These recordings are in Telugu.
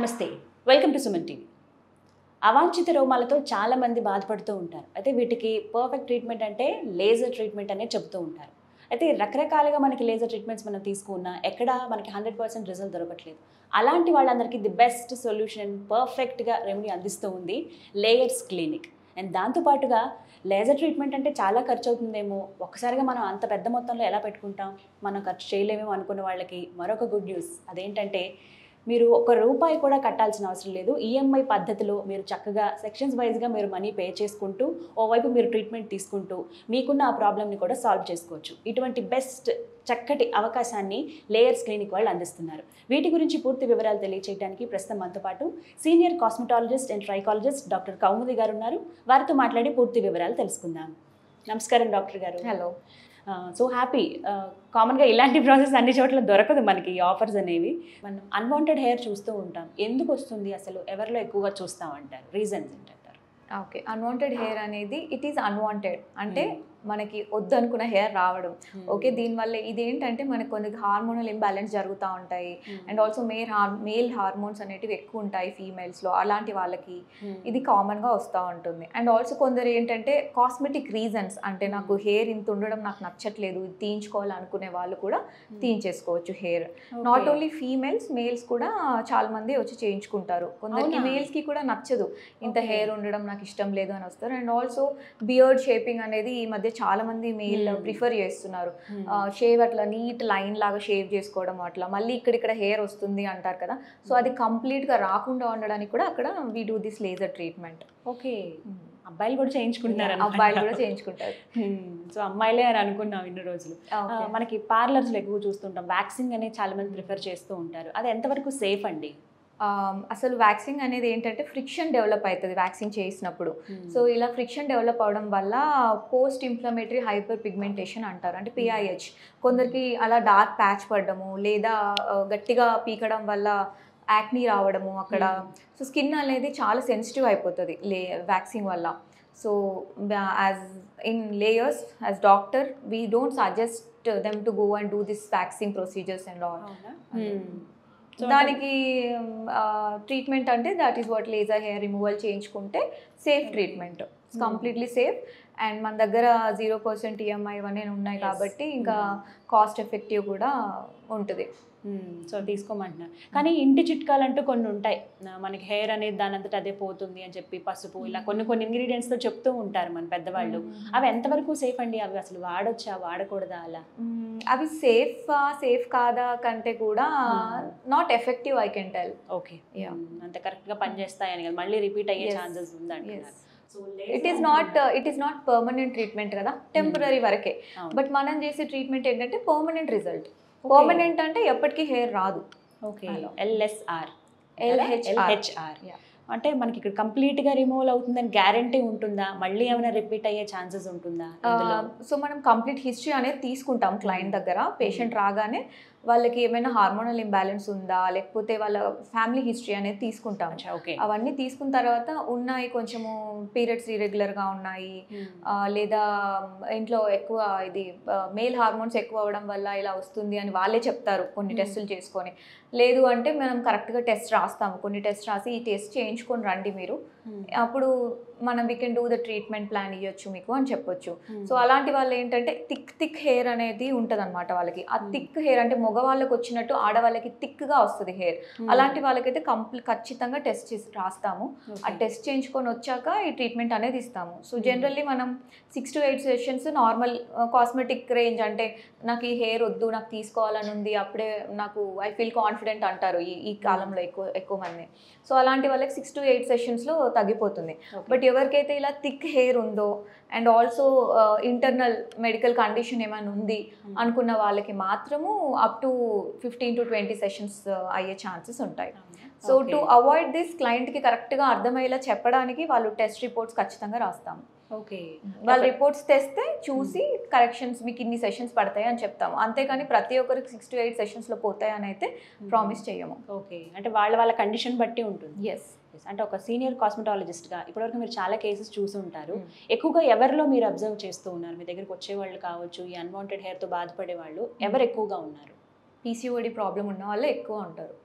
నమస్తే వెల్కమ్ టు సుమన్ టీవీ అవాంఛిత రోమాలతో చాలా మంది బాధపడుతూ ఉంటారు అయితే వీటికి పర్ఫెక్ట్ ట్రీట్మెంట్ అంటే లేజర్ ట్రీట్మెంట్ అనే చెబుతూ ఉంటారు అయితే రకరకాలుగా మనకి లేజర్ ట్రీట్మెంట్స్ మనం తీసుకున్నా ఎక్కడ మనకి హండ్రెడ్ పర్సెంట్ రిజల్ట్ దొరకట్లేదు అలాంటి వాళ్ళందరికీ ది బెస్ట్ సొల్యూషన్ పర్ఫెక్ట్గా రెమెడీ అందిస్తూ ఉంది లేయర్స్ క్లినిక్ అండ్ దాంతోపాటుగా లేజర్ ట్రీట్మెంట్ అంటే చాలా ఖర్చు అవుతుందేమో ఒక్కసారిగా మనం అంత పెద్ద మొత్తంలో ఎలా పెట్టుకుంటాం మనం ఖర్చు చేయలేమేమో అనుకున్న వాళ్ళకి మరొక గుడ్ న్యూస్ అదేంటంటే మీరు ఒక రూపాయి కూడా కట్టాల్సిన అవసరం లేదు ఈఎంఐ పద్ధతిలో మీరు చక్కగా సెక్షన్స్ వైజ్గా మీరు మనీ పే చేసుకుంటూ ఓవైపు మీరు ట్రీట్మెంట్ తీసుకుంటూ మీకున్న ఆ ప్రాబ్లమ్ని కూడా సాల్వ్ చేసుకోవచ్చు ఇటువంటి బెస్ట్ చక్కటి అవకాశాన్ని లేయర్స్ క్లినిక్ వాళ్ళు అందిస్తున్నారు వీటి గురించి పూర్తి వివరాలు తెలియచేయడానికి ప్రస్తుతం మనతో పాటు senior cosmetologist and trichologist doctor Kaumudi garu ఉన్నారు వారితో మాట్లాడి పూర్తి వివరాలు తెలుసుకుందాం నమస్కారం డాక్టర్ గారు హలో సో హ్యాపీ కామన్గా ఇలాంటి ప్రాసెస్ అన్ని చోట్ల దొరకదు మనకి ఈ ఆఫర్స్ అనేవి మనం అన్వాంటెడ్ హెయిర్ చూస్తూ ఉంటాం ఎందుకు వస్తుంది అసలు ఎవరిలో ఎక్కువగా చూస్తామంటారు రీజన్స్ ఏంటంటారు ఓకే అన్వాంటెడ్ హెయిర్ అనేది ఇట్ ఈస్ అన్వాంటెడ్ అంటే మనకి వద్దనుకున్న హెయిర్ రావడం ఓకే దీనివల్ల ఇది ఏంటంటే మనకు కొన్ని హార్మోనల్ ఇంబ్యాలెన్స్ జరుగుతూ ఉంటాయి అండ్ ఆల్సో మేల్ హార్ మేల్ హార్మోన్స్ అనేటివి ఎక్కువ ఉంటాయి ఫీమేల్స్లో అలాంటి వాళ్ళకి ఇది కామన్గా వస్తూ ఉంటుంది అండ్ ఆల్సో కొందరు ఏంటంటే కాస్మెటిక్ రీజన్స్ అంటే నాకు హెయిర్ ఇంత ఉండడం నాకు నచ్చట్లేదు ఇది తీయించుకోవాలి అనుకునే వాళ్ళు కూడా తీయించేసుకోవచ్చు hair not only females males కూడా చాలా మంది వచ్చి చేయించుకుంటారు కొందరికి అవునా? మేల్స్ కి కూడా నచ్చదు ఇంత Okay. హెయిర్ ఉండడం నాకు ఇష్టం లేదు అని వస్తారు అండ్ ఆల్సో బియర్డ్ షేపింగ్ అనేది ఈ మధ్య చాలా మంది మేల్ Hmm. ప్రిఫర్ చేస్తున్నారు షేవ్ అట్లా నీట్ లైన్ లాగా షేవ్ చేసుకోవడం అట్లా మళ్ళీ ఇక్కడిక్కడ హెయిర్ వస్తుంది అంటారు కదా సో అది కంప్లీట్ గా రాకుండా ఉండడానికి కూడా అక్కడ we do this laser treatment okay అబ్బాయిలు కూడా చేయించుకుంటున్నారు అబ్బాయిలు కూడా చేయించుకుంటారు సో అమ్మాయిలే అని అనుకున్నాం ఇన్ని రోజులు ఆ, Okay. మనకి పార్లర్స్లో ఎక్కువ చూస్తుంటాం వ్యాక్సింగ్ అనేది చాలా మంది ప్రిఫర్ చేస్తూ ఉంటారు అది ఎంతవరకు సేఫ్ అండి Um, అసలు వ్యాక్సింగ్ అనేది ఏంటంటే ఫ్రిక్షన్ డెవలప్ అవుతుంది వ్యాక్సింగ్ చేసినప్పుడు సో ఇలా ఫ్రిక్షన్ డెవలప్ అవడం వల్ల పోస్ట్ ఇన్ఫ్లమేటరీ హైపర్ పిగ్మెంటేషన్ అంటారు అంటే పిఐహెచ్ కొందరికి అలా డార్క్ ప్యాచ్ పడడము లేదా ఆ, గట్టిగా పీకడం వల్ల యాక్నీ రావడము అక్కడ సో స్కిన్ అనేది చాలా సెన్సిటివ్ అయిపోతుంది లే వ్యాక్సింగ్ వల్ల so as in Layers as doctor we don't suggest them to go and do this waxing procedures and all So, దానికి ట్రీట్మెంట్ అంటే that is what laser hair removal చేయించుకుంటే safe treatment completely safe and మన దగ్గర జీరో పర్సెంట్ ఈఎంఐ ఇవన్నీ ఉన్నాయి Yes. కాబట్టి ఇంకా కాస్ట్ ఎఫెక్టివ్ కూడా ఉంటుంది సో తీసుకోమంటున్నారు కానీ ఇంటి చిట్కాలంటూ కొన్ని ఉంటాయి నా- మనకి హెయిర్ అనేది దాని అంతటా అదే పోతుంది అని చెప్పి పసుపు ఇలా కొన్ని కొన్ని ఇంగ్రీడియంట్స్తో చెప్తూ ఉంటారు మన పెద్దవాళ్ళు అవి ఎంతవరకు సేఫ్ అండి అవి అసలు వాడొచ్చా వాడకూడదా అలా మ్మ్. అవి సేఫ్ సేఫ్ కాదా కంటే కూడా Hmm. Not effective I can tell okay Yeah. అంత కరెక్ట్గా పనిచేస్తాయని కదా మళ్ళీ రిపీట్ అయ్యే Yes. ఛాన్సెస్ ఉందంటున్నారు so it is not it is not permanent treatment కదా టెంపరీ వరకే బట్ మనం చేసే ట్రీట్మెంట్ ఏంటంటే పర్మనెంట్ రిజల్ట్ పర్మనెంట్ అంటే ఎప్పటికీ హెయిర్ రాదు okay Hello. LSR LHR. LHR Yeah. అంటే మనకి ఇక్కడ కంప్లీట్ గా రిమూవ్ అవుతుందని గ్యారంటీ ఉంటుందా మళ్ళీ ఏమైనా రిపీట్ అయ్యే ఛాన్సెస్ ఉంటుందా ఇందులో? సో మనం కంప్లీట్ హిస్టరీ అనేది తీసుకుంటాం క్లయింట్ దగ్గర పేషెంట్ రాగానే వాళ్ళకి ఏమైనా హార్మోనల్ ఇంబ్యాలెన్స్ ఉందా లేకపోతే వాళ్ళ ఫ్యామిలీ హిస్టరీ అనేది తీసుకుంటాం అచ్చా, ఓకే అవన్నీ తీసుకున్న తర్వాత ఉన్నాయి కొంచెము పీరియడ్స్ ఇరెగ్యులర్గా ఉన్నాయి ఆ, లేదా ఇంట్లో ఎక్కువ ఇది మేల్ హార్మోన్స్ ఎక్కువ అవ్వడం వల్ల ఇలా వస్తుంది అని వాళ్ళే చెప్తారు కొన్ని Hmm. టెస్టులు చేసుకొని లేదు అంటే మనం కరెక్ట్గా టెస్ట్ రాస్తాము కొన్ని టెస్ట్ రాసి ఈ టెస్ట్ చేయించుకొని రండి మీరు అప్పుడు మనం we can do the treatment plan ఇవ్వచ్చు మీకు అని చెప్పొచ్చు సో అలాంటి వాళ్ళు ఏంటంటే థిక్ థిక్ హెయిర్ అనేది ఉంటుంది అనమాట వాళ్ళకి ఆ Hmm. థిక్ హెయిర్ అంటే మగవాళ్ళకి వచ్చినట్టు ఆడవాళ్ళకి థిక్గా వస్తుంది హెయిర్ అలాంటి వాళ్ళకైతే కంప్లీ ఖచ్చితంగా టెస్ట్ చేసి రాస్తాము ఆ టెస్ట్ చేయించుకొని వచ్చాక ఈ ట్రీట్మెంట్ అనేది ఇస్తాము సో Hmm. జనరల్లీ మనం six to eight sessions normal cosmetic range అంటే నాకు ఈ హెయిర్ వద్దు నాకు తీసుకోవాలని ఉంది అప్పుడే నాకు ఐ ఫీల్ కాన్ఫిడెంట్ అంటారు ఈ ఈ కాలంలో ఎక్కువ ఎక్కువ మంది సో అలాంటి వాళ్ళకి సిక్స్ టు ఎయిట్ సెషన్స్లో తగ్గిపోతుంది బట్ ఎవరికైతే ఇలా థిక్ హెయిర్ ఉందో and also internal medical condition ఏమైనా ఉంది అనుకున్న వాళ్ళకి మాత్రము up to fifteen to twenty sessions అయ్యే ఛాన్సెస్ ఉంటాయి సో టు అవాయిడ్ దిస్ క్లయింట్కి కరెక్ట్గా అర్థమయ్యేలా చెప్పడానికి వాళ్ళు టెస్ట్ రిపోర్ట్స్ ఖచ్చితంగా రాస్తాము ఓకే వాళ్ళ రిపోర్ట్స్ తెస్తే చూసి కరెక్షన్స్ మీకు ఇన్ని సెషన్స్ పడతాయి అని చెప్తాము అంతేకాని ప్రతి ఒక్కరికి సిక్స్ టు ఎయిట్ సెషన్స్లో పోతాయి అని అయితే ప్రామిస్ చేయము ఓకే అంటే వాళ్ళ వాళ్ళ కండిషన్ బట్టి ఉంటుంది ఎస్ Yes, అంటే ఒక సీనియర్ కాస్మెటాలజిస్ట్గా ఇప్పటివరకు మీరు చాలా కేసెస్ చూసి ఉంటారు ఎక్కువగా ఎవరిలో మీరు అబ్జర్వ్ చేస్తూ ఉన్నారు మీ దగ్గరికి వచ్చేవాళ్ళు కావచ్చు ఈ అన్వాంటెడ్ హెయిర్తో బాధపడే వాళ్ళు ఎవరు ఎక్కువగా ఉన్నారు పీసీఓడి ప్రాబ్లం ఉన్న వాళ్ళే ఎక్కువ ఉంటారు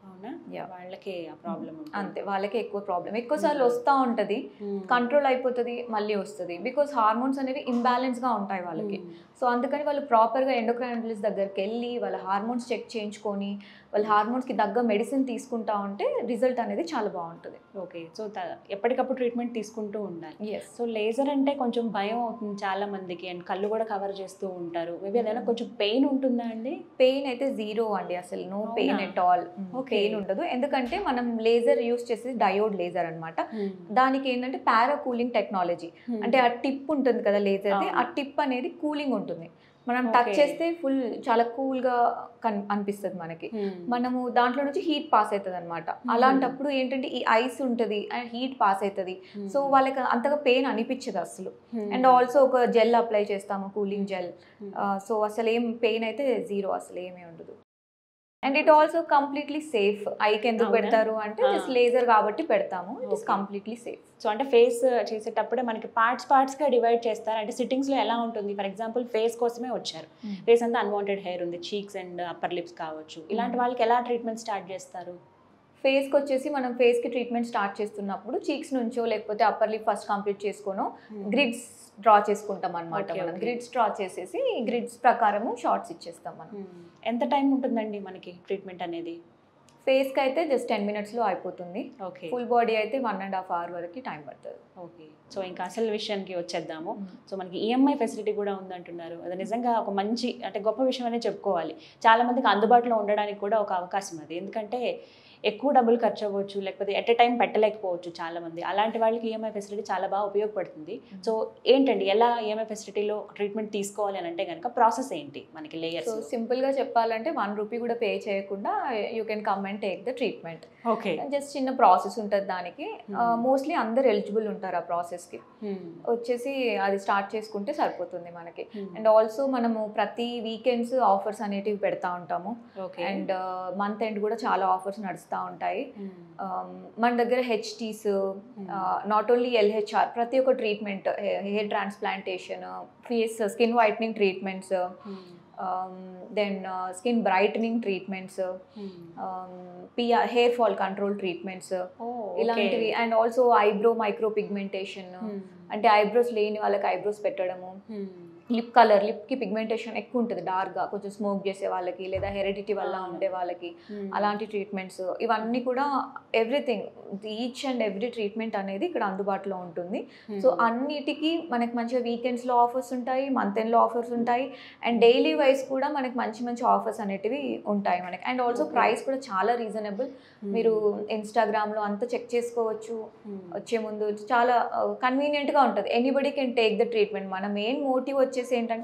అవునా Yeah. వాళ్ళకి ఆ ప్రాబ్లం అంతే వాళ్ళకే ఎక్కువ ప్రాబ్లం ఎక్కువ సార్లు వస్తూ ఉంటుంది కంట్రోల్ అయిపోతుంది మళ్ళీ వస్తుంది బికాస్ హార్మోన్స్ అనేవి ఇంబ్యాలెన్స్గా ఉంటాయి వాళ్ళకి సో అందుకని వాళ్ళు ప్రాపర్గా ఎండోక్రైనాలజిస్ట్ దగ్గరికి వెళ్ళి వాళ్ళ హార్మోన్స్ చెక్ చేయించుకొని వాళ్ళ హార్మోన్స్కి తగ్గ మెడిసిన్ తీసుకుంటా ఉంటే రిజల్ట్ అనేది చాలా బాగుంటుంది ఓకే సో ఎప్పటికప్పుడు ట్రీట్మెంట్ తీసుకుంటూ ఉండాలి ఎస్ సో లేజర్ అంటే కొంచెం భయం అవుతుంది చాలా మందికి అండ్ కళ్ళు కూడా కవర్ చేస్తూ ఉంటారు మేబీ అదైనా కొంచెం పెయిన్ ఉంటుందా అండి పెయిన్ అయితే జీరో అండి అసలు నో పెయిన్ అవునా? At all Okay. పెయిన్ ఉండదు ఎందుకంటే మనం లేజర్ యూస్ చేసేది డయోడ్ లేజర్ అన్నమాట దానికి ఏంటంటే పారా కూలింగ్ టెక్నాలజీ అంటే ఆ టిప్ ఉంటుంది కదా లేజర్ది అవును. ఆ టిప్ అనేది కూలింగ్ ఉంటుంది మనం టచ్ Okay. చేస్తే ఫుల్ చాలా కూల్గా కన్ అనిపిస్తుంది మనకి మనము దాంట్లో నుంచి హీట్ పాస్ అవుతుంది అనమాట అలాంటప్పుడు ఏంటంటే ఈ ఐస్ ఉంటుంది అండ్ హీట్ పాస్ అవుతుంది సో వాళ్ళకి అంతగా పెయిన్ అనిపించదు అసలు అండ్ ఆల్సో ఒక జెల్ అప్లై చేస్తాము కూలింగ్ జెల్ సో అసలు ఏం పెయిన్ అయితే జీరో అసలు ఏమీ ఉండదు and it also completely safe ఐకి ఎందుకు అవునా? పెడతారు అంటే ఆ. జస్ట్ లేజర్ కాబట్టి పెడతాము it is Okay. Completely safe so అంటే ఫేస్ చేసేటప్పుడే మనకి పార్ట్స్ పార్ట్స్గా డివైడ్ చేస్తారు అంటే సిట్టింగ్స్లో ఎలా ఉంటుంది ఫర్ ఎగ్జాంపుల్ ఫేస్ కోసమే వచ్చారు ఫేస్ అంతా అన్వాంటెడ్ హెయిర్ ఉంది చీక్స్ అండ్ అప్పర్ లిప్స్ కావచ్చు ఇలాంటి వాళ్ళకి ఎలా ట్రీట్మెంట్ స్టార్ట్ చేస్తారు ఫేస్కి వచ్చేసి మనం ఫేస్కి ట్రీట్మెంట్ స్టార్ట్ చేస్తున్నప్పుడు చీక్స్ నుంచో లేకపోతే అప్పర్ లిప్ ఫస్ట్ కంప్లీట్ చేసుకోనో గ్రిడ్స్ డ్రా చేసుకుంటాం అనమాట Okay, మనం okay. గ్రిడ్స్ డ్రా చేసేసి గ్రిడ్స్ ప్రకారము షార్ట్స్ ఇచ్చేస్తాం మనం ఎంత టైం ఉంటుందండి మనకి ట్రీట్మెంట్ అనేది ఫేస్కి అయితే జస్ట్ టెన్ మినిట్స్లో అయిపోతుంది ఓకే ఫుల్ బాడీ అయితే వన్ అండ్ హాఫ్ అవర్ వరకు టైం పడుతుంది ఓకే సో ఇంకా అసలు విషయానికి వచ్చేద్దాము సో మనకి ఈఎంఐ ఫెసిలిటీ కూడా ఉందంటున్నారు అది నిజంగా ఒక మంచి అంటే గొప్ప విషయం అనే చెప్పుకోవాలి చాలా మందికి అందుబాటులో ఉండడానికి కూడా ఒక అవకాశం అది ఎందుకంటే ఎక్కువ డబ్బులు ఖర్చు అవ్వచ్చు లేకపోతే ఎట్ ఎ టైం పెట్టలేకపోవచ్చు చాలా మంది అలాంటి వాళ్ళకి ఈఎంఐ ఫెసిలిటీ చాలా బాగా ఉపయోగపడుతుంది సో ఏంటండి ఎలా ఈఎంఐ ఫెసిలిటీలో ట్రీట్మెంట్ తీసుకోవాలి అని అంటే కనుక ప్రాసెస్ ఏంటి మనకి సో లేయర్స్ సింపుల్గా చెప్పాలంటే వన్ రూపీ కూడా పే చేయకుండా you can come and take the treatment okay just చిన్న ప్రాసెస్ ఉంటుంది దానికి మోస్ట్లీ అందరు ఎలిజిబుల్ ఉంటారు ఆ ప్రాసెస్కి వచ్చేసి అది స్టార్ట్ చేసుకుంటే సరిపోతుంది మనకి అండ్ ఆల్సో మనము ప్రతి వీకెండ్స్ ఆఫర్స్ అనేటివి పెడతా ఉంటాము ఓకే అండ్ మంత్ ఎండ్ కూడా చాలా ఆఫర్స్ నడుస్తూ ఉంటాయి Um, మన దగ్గర హెచ్టీస్ నాట్ ఓన్లీ ఎల్హెచ్ఆర్ ప్రతి ఒక్క treatment hair transplantation face skin whitening treatments then skin brightening treatments PR hair fall control treatments ఇలాంటివి and also eyebrow micro pigmentation అంటే ఐబ్రోస్ లేని వాళ్ళకి ఐబ్రోస్ పెట్టడము లిప్ కలర్ లిప్కి పిగ్మెంటేషన్ ఎక్కువ ఉంటుంది డార్క్గా కొంచెం స్మోక్ చేసే వాళ్ళకి లేదా హెరిడిటీ వల్ల అవును. ఉండే వాళ్ళకి అలాంటి ట్రీట్మెంట్స్ ఇవన్నీ కూడా everything each and every treatment అనేది ఇక్కడ అందుబాటులో ఉంటుంది సో అన్నిటికీ మనకి మంచిగా వీకెండ్స్లో ఆఫర్స్ ఉంటాయి మంత్ ఎండ్లో ఆఫర్స్ ఉంటాయి అండ్ డైలీ వైజ్ కూడా మనకి మంచి మంచి ఆఫర్స్ అనేటివి ఉంటాయి మనకి అండ్ ఆల్సో Okay. ప్రైస్ కూడా చాలా రీజనబుల్ మీరు ఇన్స్టాగ్రామ్లో అంతా చెక్ చేసుకోవచ్చు వచ్చే ముందు చాలా కన్వీనియంట్గా ఉంటుంది anybody can take the treatment మన మెయిన్ మోటివ్ వచ్చేసి ఏంటంటే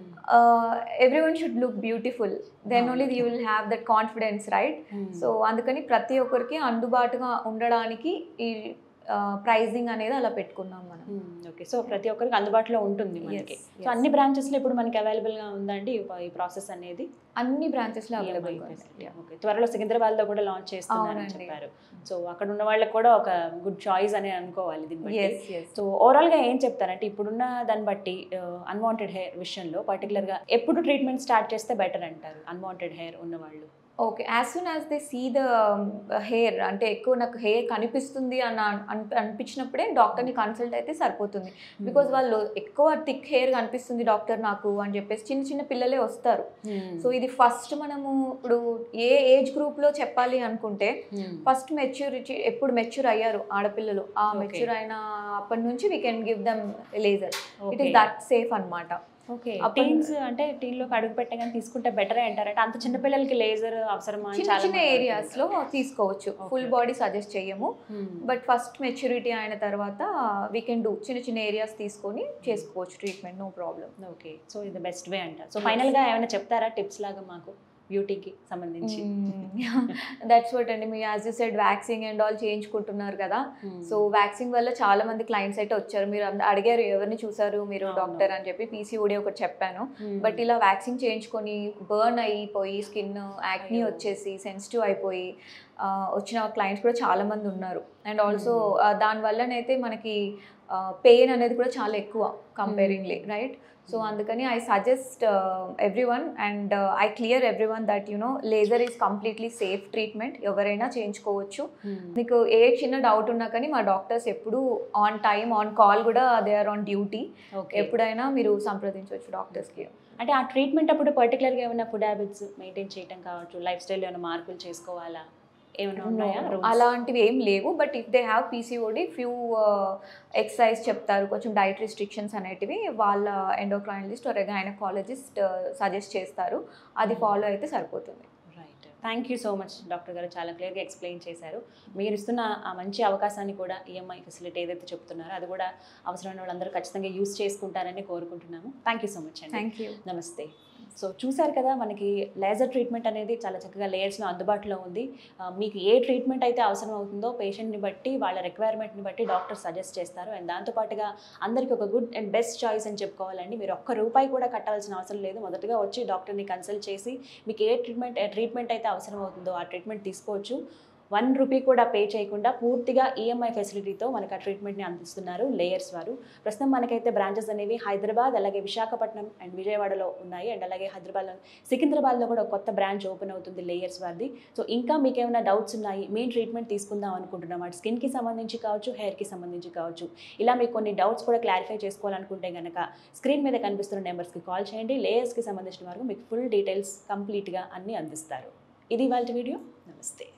everyone should look beautiful then only you will have that confidence right so అందుకని ప్రతి ఒక్కరికి అందుబాటుగా ఉండడానికి ఈ ప్రైజింగ్ అనేది అలా పెట్టుకున్నాం మనం ఓకే సో ప్రతి ఒక్కరికి అందుబాటులో ఉంటుంది మనకి Yes, సో yes. అన్ని బ్రాంచెస్లో ఇప్పుడు మనకి అవైలబుల్ గా ఉందండి ఈ- ఈ ప్రాసెస్ అనేది అన్ని బ్రాంచెస్లో EMI అవైలబుల్ facility. Okay. త్వరలో సికింద్రాబాద్ లో కూడా లాంచ్ చేస్తున్నారని అవునండి. చెప్పారు సో అక్కడ ఉన్న వాళ్ళకి కూడా ఒక గుడ్ చాయిస్ అనే అనుకోవాలి దీన్ని బట్టి ఎస్ ఎస్ సో ఓవరాల్ గా ఏం చెప్తారంటే ఇప్పుడున్న దాన్ని బట్టి అన్వాంటెడ్ హెయిర్ విషయంలో పర్టికులర్ గా ఎప్పుడు ట్రీట్మెంట్ స్టార్ట్ చేస్తే బెటర్ అంటారు అన్వాంటెడ్ హెయిర్ ఉన్న వాళ్ళు okay as soon as they see the hair అంటే ఎక్కువ నాకు హెయిర్ కనిపిస్తుంది అని అన్- అనిపించినప్పుడే డాక్టర్ని కన్సల్ట్ అయితే సరిపోతుంది బికాజ్ వాళ్ళు ఎక్కువ థిక్ హెయిర్ కనిపిస్తుంది డాక్టర్ నాకు అని చెప్పేసి చిన్న చిన్న పిల్లలే వస్తారు సో ఇది ఫస్ట్ మనము ఇప్పుడు ఏ ఏజ్ గ్రూప్లో చెప్పాలి అనుకుంటే ఫస్ట్ మెచ్యూరిటీ ఎప్పుడు మెచ్యూర్ అయ్యారు ఆడపిల్లలు ఆ Okay. మెచ్యూర్ అయిన అప్పటి నుంచి we can give them laser it is Okay. That safe అన్నమాట ఓకే అప్పటి- టీన్స్ అంటే టీన్ లోకి అడుగు పెట్టగానే తీసుకుంటే బెటరే అంటారు అంటే అంత చిన్న పిల్లలకి లేజర్ అవసరమా అని చిన్న చాలా చిన్న మంది ఏరియాస్ లో తీసుకోవచ్చు Okay. ఫుల్ బాడీ సజెస్ట్ చేయము అంటున్నారు. బట్ ఫస్ట్ మెచ్యూరిటీ అయిన తర్వాత వీ కెన్ డూ చిన్న చిన్న ఏరియాస్ తీసుకొని చేసుకోవచ్చు treatment no problem okay so ఇది బెస్ట్ వే అంటారు సో ఫైనల్ గా ఏమైనా చెప్తారా టిప్స్ లాగా మాకు బ్యూటీకి సంబంధించి దట్స్ వాట్ అండి మీరు as you said waxing and all చేయించుకుంటున్నారు కదా సో వ్యాక్సింగ్ వల్ల చాలా మంది క్లయింట్స్ అయితే వచ్చారు మీరు అంద- అడిగారు ఎవరిని చూసారు మీరు అవును. డాక్టర్ అని చెప్పి పీసీఓడి ఒకటి చెప్పాను బట్ ఇలా వ్యాక్సింగ్ చేయించుకొని బర్న్ అయిపోయి స్కిన్ యాక్నీ అయ్యో. వచ్చేసి సెన్సిటివ్ అయిపోయి వచ్చిన క్లయింట్స్ కూడా చాలా మంది ఉన్నారు అండ్ ఆల్సో దానివల్లనైతే మనకి పెయిన్ అనేది కూడా చాలా ఎక్కువ కంపేరింగ్లీ రైట్ సో అందుకని I suggest everyone and I clear everyone that you know laser is completely safe treatment ఎవరైనా చేయించుకోవచ్చు మీకు ఏ చిన్న డౌట్ ఉన్నా కానీ మా డాక్టర్స్ ఎప్పుడు ఆన్ టైం ఆన్ కాల్ కూడా they are on duty okay ఎప్పుడైనా మీరు సంప్రదించవచ్చు డాక్టర్స్కి అంటే ఆ ట్రీట్మెంట్ అప్పుడు పర్టికులర్గా ఏమైనా ఫుడ్ హ్యాబిట్స్ మెయింటైన్ చేయడం కావచ్చు లైఫ్ స్టైల్ ఏమైనా మార్పులు చేసుకోవాలా ఏమైనా ఉన్నాయా rules? అలాంటివి ఏం లేవు but if they have PCOD few exercise చెప్తారు కొంచెం డైట్ రిస్ట్రిక్షన్స్ అనేటివి వాళ్ళ ఎండోక్రైనలిస్ట్ ఆర్ గైనకాలజిస్ట్ సజెస్ట్ చేస్తారు అది ఫాలో అయితే సరిపోతుంది right thank you so much doctor garu చాలా క్లియర్గా ఎక్స్ప్లెయిన్ చేశారు మీరు ఇస్తున్న ఆ మంచి అవకాశాన్ని కూడా ఈఎంఐ ఫెసిలిటీ ఏదైతే చెప్తున్నారో అది కూడా అవసరమైన వాళ్ళందరూ ఖచ్చితంగా యూస్ చేసుకుంటారని కోరుకుంటున్నాము థ్యాంక్ యూ సో మచ్ అండి థ్యాంక్ యూ నమస్తే సో చూశారు కదా మనకి లేజర్ ట్రీట్మెంట్ అనేది చాలా చక్కగా లేయర్స్లో అందుబాటులో ఉంది ఆ, మీకు ఏ ట్రీట్మెంట్ అయితే అవసరం అవుతుందో పేషెంట్ని బట్టి వాళ్ళ రిక్వైర్మెంట్ని బట్టి డాక్టర్ సజెస్ట్ చేస్తారు అండ్ దాంతోపాటుగా అందరికీ ఒక గుడ్ అండ్ బెస్ట్ చాయిస్ అని చెప్పుకోవాలండి మీరు ఒక్క రూపాయి కూడా కట్టాల్సిన అవసరం లేదు మొదటగా వచ్చి డాక్టర్ని కన్సల్ట్ చేసి మీకు ఏ ట్రీట్మెంట్ ఏ ట్రీట్మెంట్ అయితే అవసరం అవుతుందో ఆ ట్రీట్మెంట్ తీసుకోవచ్చు వన్ రూపీ కూడా పే చేయకుండా పూర్తిగా ఈఎంఐ ఫెసిలిటీతో మనకు ఆ ట్రీట్మెంట్ని అందిస్తున్నారు లేయర్స్ వారు ప్రస్తుతం మనకైతే బ్రాంచెస్ అనేవి హైదరాబాద్ అలాగే విశాఖపట్నం అండ్ విజయవాడలో ఉన్నాయి అండ్ అలాగే హైదరాబాద్లో సికింద్రాబాద్లో కూడా ఒక కొత్త బ్రాంచ్ ఓపెన్ అవుతుంది లేయర్స్ వారిది సో ఇంకా మీకు ఏమైనా డౌట్స్ ఉన్నాయి మేము ట్రీట్మెంట్ తీసుకుందాం అనుకుంటున్నాం అటు స్కిన్కి సంబంధించి కావచ్చు హెయిర్కి సంబంధించి కావచ్చు ఇలా మీకు కొన్ని డౌట్స్ కూడా క్లారిఫై చేసుకోవాలనుకుంటే కనుక స్క్రీన్ మీద కనిపిస్తున్న నెంబర్స్కి కాల్ చేయండి లేయర్స్కి సంబంధించిన వరకు మీకు ఫుల్ డీటెయిల్స్ కంప్లీట్గా అన్నీ అందిస్తారు ఇది వాళ్ళ వీడియో నమస్తే